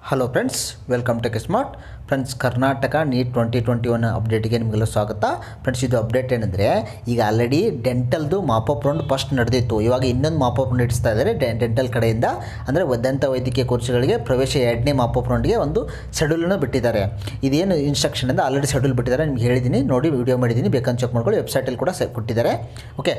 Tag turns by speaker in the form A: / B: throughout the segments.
A: hello friends welcome to smart friends Karnataka NEET twenty twenty one ಅಪ್ಡೇಟ್ಗೆ ನಿಮಗೆಲ್ಲ ಸ್ವಾಗತ friends ಇದು ಅಪ್ಡೇಟ್ ಏನಂದರೆ ಈಗ ಆಲ್ರೆಡಿ ಡೆಂಟಲ್ದು ಮಾಪಪ್ ರೌಂಡ್ ಫಸ್ಟ್ ನಡೆದಿತ್ತು ಇವಾಗ ಇನ್ನೊಂದು ಮಾಪಪ್ ರೌಂಡ್ ನಡೆಸ್ತಾ ಇದ್ದಾರೆ ಡೆಂಟಲ್ ಕಡೆಯಿಂದ ಅಂದರೆ ದಂತ ವೈದ್ಯಕೀಯ ಕೋರ್ಸ್ಗಳಿಗೆ ಪ್ರವೇಶ ಎರಡನೇ ಮಾಪಪ್ ರೌಂಡ್ಗೆ ಒಂದು ಶೆಡ್ಯೂಲನ್ನು ಬಿಟ್ಟಿದ್ದಾರೆ ಇದೇನು ಇನ್ಸ್ಟ್ರಕ್ಷನ್ ಅಂತ ಆಲ್ರೆಡಿ ಶೆಡ್ಯೂಲ್ ಬಿಟ್ಟಿದ್ದಾರೆ ನಿಮ್ಗೆ ಹೇಳಿದ್ದೀನಿ ನೋಡಿ ವಿಡಿಯೋ ಮಾಡಿದ್ದೀನಿ ಬೇಕಂತ ಚೆಕ್ ಮಾಡ್ಕೊಳ್ಳಿ ವೆಬ್ಸೈಟಲ್ಲಿ ಕೂಡ ಸ ಕೊಟ್ಟಿದ್ದಾರೆ ಓಕೆ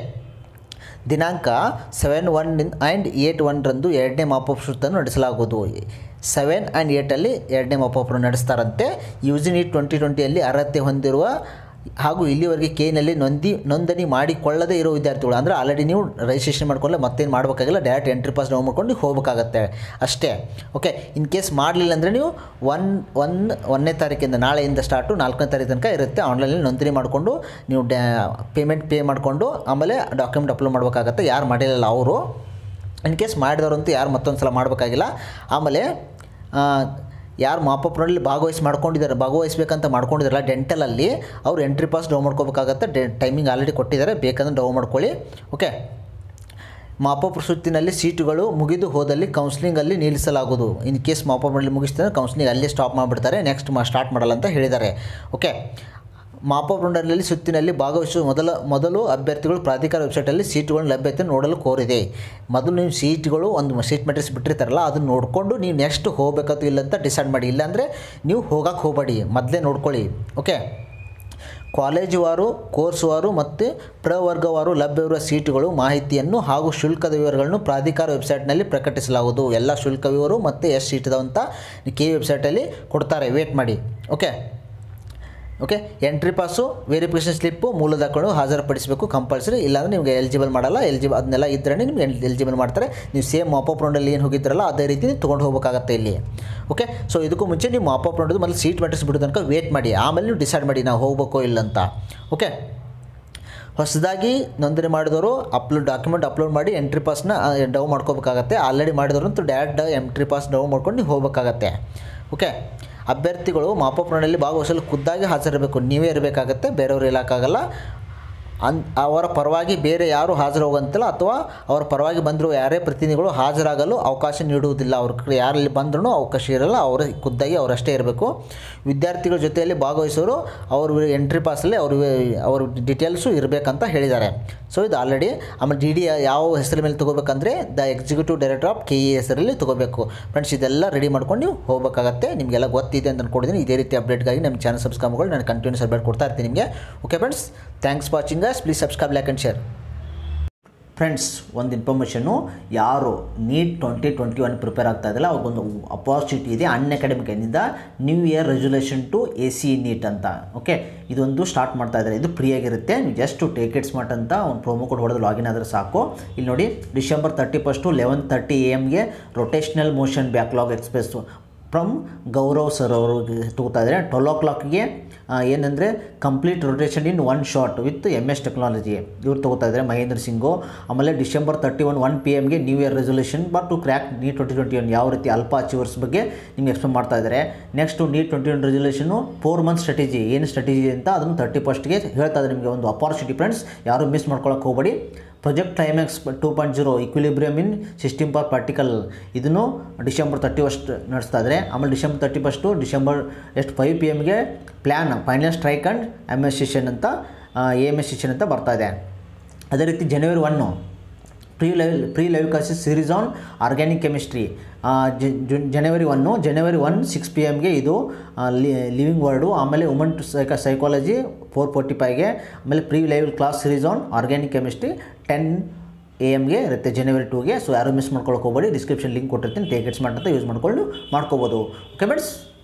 A: ದಿನಾಂಕ ಸೆವೆನ್ ಒನ್ ಆ್ಯಂಡ್ ಏಯ್ಟ್ ಒನ್ರಂದು ಎರಡನೇ ಮಾಪಪ್ ಸುತ್ತನ್ನು ನಡೆಸಲಾಗುವುದು ಸೆವೆನ್ ಆ್ಯಂಡ್ ಏಯ್ಟಲ್ಲಿ ಎರಡನೇ ಮಾಪಪ್ ನಡೆಸ್ತಾರಂತೆ ಯು ಜಿ ನೀಟ್ ಟ್ವೆಂಟಿ ಟ್ವೆಂಟಿಯಲ್ಲಿ ಅರ್ಹತೆ ಹೊಂದಿರುವ ಹಾಗೂ ಇಲ್ಲಿವರೆಗೆ ಕೇನಲ್ಲಿ ನೊಂದಿ ನೋಂದಣಿ ಮಾಡಿಕೊಳ್ಳದೇ ಇರೋ ವಿದ್ಯಾರ್ಥಿಗಳು ಅಂದರೆ ಆಲ್ರೆಡಿ ನೀವು ರಿಜಿಸ್ಟ್ರೇಷನ್ ಮಾಡ್ಕೊಳ್ಳೆ ಮತ್ತೇನು ಮಾಡಬೇಕಾಗಿಲ್ಲ ಡೈರೆಕ್ಟ್ ಎಂಟ್ರಿ ಪಾಸ್ ಡೌನ್ ಮಾಡ್ಕೊಂಡು ಹೋಗ್ಬೇಕಾಗತ್ತೆ ಅಷ್ಟೇ ಓಕೆ ಇನ್ ಕೇಸ್ ಮಾಡಲಿಲ್ಲ ಅಂದರೆ ನೀವು ಒನ್ ಒನ್ ಒಂದನೇ ತಾರೀಕಿಂದ ನಾಳೆಯಿಂದ ಸ್ಟಾರ್ಟು ನಾಲ್ಕನೇ ತಾರೀಕು ತನಕ ಇರುತ್ತೆ ಆನ್ಲೈನಲ್ಲಿ ನೋಂದಣಿ ಮಾಡಿಕೊಂಡು ನೀವು ಡ್ಯಾ ಪೇಮೆಂಟ್ ಪೇ ಮಾಡಿಕೊಂಡು ಆಮೇಲೆ ಡಾಕ್ಯುಮೆಂಟ್ ಅಪ್ಲೋಡ್ ಮಾಡಬೇಕಾಗತ್ತೆ ಯಾರು ಮಾಡಿರಲ್ಲ ಅವರು ಇನ್ ಕೇಸ್ ಮಾಡಿದವರಂತೂ ಯಾರು ಮತ್ತೊಂದು ಸಲ ಮಾಡಬೇಕಾಗಿಲ್ಲ ಆಮೇಲೆ ಆ, ಯಾರು ಮಾಪಪ್ನಲ್ಲಿ ಭಾಗವಹಿಸಿ ಮಾಡ್ಕೊಂಡಿದ್ದಾರೆ ಭಾಗವಹಿಸ್ಬೇಕಂತ ಮಾಡ್ಕೊಂಡಿದ್ದಾರಲ್ಲ ಡೆಂಟಲಲ್ಲಿ ಅವ್ರು ಎಂಟ್ರಿ ಪಾಸ್ ಡೌನ್ ಮಾಡ್ಕೋಬೇಕಾಗತ್ತೆ ಡೆ ಟೈಮಿಂಗ್ ಆಲ್ರೆಡಿ ಕೊಟ್ಟಿದ್ದಾರೆ ಬೇಕಂದ್ರೆ ಡೌನ್ ಮಾಡ್ಕೊಳ್ಳಿ ಓಕೆ ಮಾಪಪ್ ಸುತ್ತಿನಲ್ಲಿ ಸೀಟುಗಳು ಮುಗಿದು ಹೋದಲ್ಲಿ ಕೌನ್ಸ್ಲಿಂಗಲ್ಲಿ ನಿಲ್ಲಿಸಲಾಗುವುದು ಇನ್ ಕೇಸ್ ಮಾಪಪ್ನಲ್ಲಿ ಮುಗಿಸ್ತಾರೆ ಕೌನ್ಸ್ಲಿಂಗ್ ಅಲ್ಲೇ ಸ್ಟಾಪ್ ಮಾಡಿಬಿಡ್ತಾರೆ ನೆಕ್ಸ್ಟ್ ಮಾ ಸ್ಟಾರ್ಟ್ ಮಾಡಲ್ಲ ಅಂತ ಹೇಳಿದ್ದಾರೆ ಓಕೆ ಮಾಪಪ್ ರೌಂಡರ್ನಲ್ಲಿ ಸುತ್ತಿನಲ್ಲಿ ಭಾಗವಹಿಸುವ ಮೊದಲ ಮೊದಲು ಅಭ್ಯರ್ಥಿಗಳು ಪ್ರಾಧಿಕಾರ ವೆಬ್ಸೈಟಲ್ಲಿ ಸೀಟುಗಳ ಲಭ್ಯತೆ ನೋಡಲು ಕೋರಿದೆ ಮೊದಲು ನೀವು ಸೀಟ್ಗಳು ಒಂದು ಸೀಟ್ ಮೆಟ್ರಿಕ್ಸ್ ಬಿಟ್ಟಿರ್ತಾರಲ್ಲ ಅದನ್ನು ನೋಡಿಕೊಂಡು ನೀವು ನೆಕ್ಸ್ಟ್ ಹೋಗ್ಬೇಕಂತ ಇಲ್ಲ ಅಂತ ಡಿಸೈಡ್ ಮಾಡಿ ಇಲ್ಲಾಂದರೆ ನೀವು ಹೋಗಕ್ಕೆ ಹೋಗಬೇಡಿ ಮೊದಲೇ ನೋಡ್ಕೊಳ್ಳಿ ಓಕೆ ಕಾಲೇಜುವಾರು ಕೋರ್ಸ್ವಾರು ಮತ್ತು ಪ್ರವರ್ಗವಾರು ಲಭ್ಯವಿರುವ ಸೀಟುಗಳು ಮಾಹಿತಿಯನ್ನು ಹಾಗೂ ಶುಲ್ಕದ ವಿವರಗಳನ್ನು ಪ್ರಾಧಿಕಾರ ವೆಬ್ಸೈಟ್ನಲ್ಲಿ ಪ್ರಕಟಿಸಲಾಗುವುದು ಎಲ್ಲ ಶುಲ್ಕ ವಿವರ ಮತ್ತು ಎಷ್ಟು ಸೀಟ್ ಇದಾವೆ ಅಂತ ಕೆ ವೆಬ್ಸೈಟಲ್ಲಿ ಕೊಡ್ತಾರೆ ವೇಟ್ ಮಾಡಿ okay okay entry pass verification slip ಮೂಲ ದಾಖಲೆಗಳು ಹಾಜರುಪಡಿಸಬೇಕು ಕಂಪಲ್ಸರಿ ಇಲ್ಲಾಂದರೆ ನಿಮಗೆ ಎಲಿಜಿಬಲ್ ಮಾಡಲ್ಲ ಎಲಿಜಿಬಲ್ ಅದನ್ನೆಲ್ಲ ಇದ್ದರೆ ನಿಮ್ಗೆ ಎಲಿಜಿಬಲ್ ಮಾಡ್ತಾರೆ ನೀವು ಸೇಮ್ ಮಾಪಪ್ ರೌಂಡಲ್ಲಿ ಏನು ಹೋಗಿದ್ರಲ್ಲ ಅದೇ ರೀತಿ ನೀವು ತೊಗೊಂಡು ಹೋಗ್ಬೇಕಾಗತ್ತೆ ಇಲ್ಲಿ ಓಕೆ ಸೊ ಇದಕ್ಕೂ ಮುಂಚೆ ನೀವು ಮಾಪಪ್ ರೌಂಡ್ ಮೊದಲು ಸೀಟ್ ಮೆಟ್ರಿಕ್ಸ್ ಬಿಡೋ ತನಕ ವೇಟ್ ಮಾಡಿ ಆಮೇಲೆ ನೀವು ಡಿಸೈಡ್ ಮಾಡಿ ನಾವು ಹೋಗ್ಬೇಕೋ ಇಲ್ಲ ಅಂತ ಓಕೆ ಹೊಸದಾಗಿ ನೋಂದಣಿ ಮಾಡಿದವರು ಅಪ್ಲೋಡ್ ಡಾಕ್ಯುಮೆಂಟ್ ಅಪ್ಲೋಡ್ ಮಾಡಿ ಎಂಟ್ರಿ ಪಾಸ್ನ ಡೌ ಮಾಡ್ಕೋಬೇಕಾಗತ್ತೆ ಆಲ್ರೆಡಿ ಮಾಡಿದವರು ಡೈರೆಕ್ಟ್ ಎಂಟ್ರಿ ಪಾಸ್ ಡೌ ಮಾಡ್ಕೊಂಡು ನೀವು ಹೋಗ್ಬೇಕಾಗತ್ತೆ ಓಕೆ ಅಭ್ಯರ್ಥಿಗಳು ಮಾಪಪ್ ರೌಂಡಲ್ಲಿ ಭಾಗವಹಿಸಲು ಖುದ್ದಾಗಿ ಹಾಜರಿರಬೇಕು ನೀವೇ ಇರಬೇಕಾಗತ್ತೆ ಬೇರೆಯವರು ಇರೋಕ್ಕಾಗಲ್ಲ ಅನ್ ಅವರ ಪರವಾಗಿ ಬೇರೆ ಯಾರು ಹಾಜರು ಹೋಗಂತಿಲ್ಲ ಅಥವಾ ಅವರ ಪರವಾಗಿ ಬಂದರೂ ಯಾರೇ ಪ್ರತಿನಿಧಿಗಳು ಹಾಜರಾಗಲು ಅವಕಾಶ ನೀಡುವುದಿಲ್ಲ ಅವ್ರ ಕಡೆ ಯಾರಲ್ಲಿ ಬಂದ್ರೂ ಅವಕಾಶ ಇರಲ್ಲ ಅವರ ಖುದ್ದಾಗಿ ಅವರಷ್ಟೇ ಇರಬೇಕು ವಿದ್ಯಾರ್ಥಿಗಳ ಜೊತೆಯಲ್ಲಿ ಭಾಗವಹಿಸೋರು ಅವ್ರ ಎಂಟ್ರಿ ಪಾಸಲ್ಲಿ ಅವ್ರ ಅವ್ರ ಡೀಟೇಲ್ಸು ಇರಬೇಕಂತ ಹೇಳಿದ್ದಾರೆ ಸೊ ಇದು ಆಲ್ರೆಡಿ ಆಮೇಲೆ ಡಿ ಡಿ ಯಾವ ಹೆಸರ ಮೇಲೆ ತೊಗೋಬೇಕಂದ್ರೆ the executive director of K E ಹೆಸರಲ್ಲಿ ತೊಗೋಬೇಕು ಫ್ರೆಂಡ್ಸ್ ಇದೆಲ್ಲ ರೆಡಿ ಮಾಡ್ಕೊಂಡು ನೀವು ಹೋಗಬೇಕಾಗತ್ತೆ ನಿಮಗೆಲ್ಲ ಗೊತ್ತಿದೆ ಅಂತ ಅನ್ಕೊಂಡಿದ್ದೀನಿ ಇದೇ ರೀತಿ ಅಪ್ಡೇಟ್ಗಾಗಿ ನಮ್ಮ ಚಾನಲ್ ಸಬ್ಸ್ಕ್ರೈಬ್ ಮಾಡ್ಕೊಂಡು ನಾನು ಕಂಟಿನ್ಯೂಸ್ ಅಪ್ಡೇಟ್ ಕೊಡ್ತಾ ಇರ್ತೀನಿ ನಿಮಗೆ okay friends thanks for watching us please subscribe like and share friends ಒಂದು ಇನ್ಫಾರ್ಮೇಷನು ಯಾರು NEET twenty twenty one prepare ಆಗ್ತಾ ಇದ್ದಲ್ಲ ಅವ್ರಿಗೊಂದು ಅಪಾರ್ಚುನಿಟಿ ಇದೆ ಅನ್ ಅಕಾಡೆಮಿಕ್ನಿಂದ new year resolution to ace NEET ಅಂತ ಓಕೆ ಇದೊಂದು ಸ್ಟಾರ್ಟ್ ಮಾಡ್ತಾ ಇದ್ದಾರೆ ಇದು ಫ್ರೀ ಆಗಿರುತ್ತೆ ನೀವು ಜಸ್ಟ್ ಟೇಕ್ ಇಟ್ ಸ್ಮಾರ್ಟ್ ಅಂತ ಒಂದು ಪ್ರೋಮೋ ಕೋಡ್ ಹೊಡೆದು ಲಾಗಿನ್ ಆದರೆ ಸಾಕು ಇಲ್ಲಿ ನೋಡಿ December thirty first eleven thirty A ಎಮ್ಗೆ rotational motion backlog express from Gaurav sir ಅವ್ರಿಗೆ ತಗೋತಾ ಇದ್ದಾರೆ ಟ್ವೆಲ್ ಓ ಕ್ಲಾಕ್ಗೆ ಏನಂದರೆ complete rotation in one shot with M S technology ಇವ್ರು ತಗೋತಾ ಇದ್ದಾರೆ ಮಹೇಂದ್ರ ಸಿಂಗು ಆಮೇಲೆ December thirty one one P ಎಮ್ಗೆ new year resolution but to crack NEET twenty twenty one ಯಾವ ರೀತಿ ಅಲ್ಪ ಅಚೀವರ್ಸ್ ಬಗ್ಗೆ ನಿಮ್ಗೆ ಎಕ್ಸ್ಪ್ಲೇನ್ ಮಾಡ್ತಾ ಇದ್ದಾರೆ next NEET twenty one ರೆಸೊಲ್ಯೂಷನು four month strategy ಏನು ಸ್ಟ್ರಾಟಜಿ ಅಂತ ಅದನ್ನು ತರ್ಟಿ ಫಸ್ಟ್ಗೆ ಹೇಳ್ತಾ ಇದ್ದಾರೆ ನಿಮಗೆ ಒಂದು ಅಪಾರ್ಚುನಿಟಿ ಫ್ರೆಂಡ್ಸ್ ಯಾರು ಮಿಸ್ ಮಾಡ್ಕೊಳಕ್ಕೆ ಹೋಗಬೇಡಿ project climax two point zero equilibrium in system for particle ಇದನ್ನು ಡಿಸೆಂಬರ್ ತರ್ಟಿ ಫಸ್ಟ್ ನಡೆಸ್ತಾ ಇದ್ದಾರೆ ಆಮೇಲೆ ಡಿಸೆಂಬರ್ ತರ್ಟಿ ಫಸ್ಟು ಡಿಸೆಂಬರ್ ಎಷ್ಟು ಫೈವ್ ಪಿ ಎಮ್ಗೆ plan final strike and M S session ಅಂತ ಎ ಎಮ್ ಎಸ್ ಸೆಷನ್ ಅಂತ ಬರ್ತಾ ಇದೆ ಅದೇ ರೀತಿ ಜನವರಿ one pre live pre live classes series on organic chemistry ಜನವರಿ ಒನ್ನು ಜನವರಿ ಒನ್ ಸಿಕ್ಸ್ ಪಿ ಎಮ್ಗೆ ಇದು ಲಿವಿಂಗ್ ವರ್ಡು ಆಮೇಲೆ woman to ಸೈಕ psychology four forty ಫೈವ್ಗೆ ಆಮೇಲೆ pre live class series on organic chemistry ten A ಎಮ್ಗೆ ಇರುತ್ತೆ ಜನವರಿ ಟೂಗೆ ಸೊ ಯಾರು ಮಿಸ್ ಮಾಡ್ಕೊಳಕ್ಕೆ ಹೋಗಬೇಡಿ ಡಿಸ್ಕ್ರಿಪ್ಷನ್ ಲಿಂಕ್ ಕೊಟ್ಟಿರ್ತೀನಿ ಟೇಕೆಟ್ಸ್ ಅಂತ ಯೂಸ್ ಮಾಡ್ಕೊಂಡು ಮಾಡ್ಕೋಬೋದು ಓಕೆ ಮೇಡ್ಸ್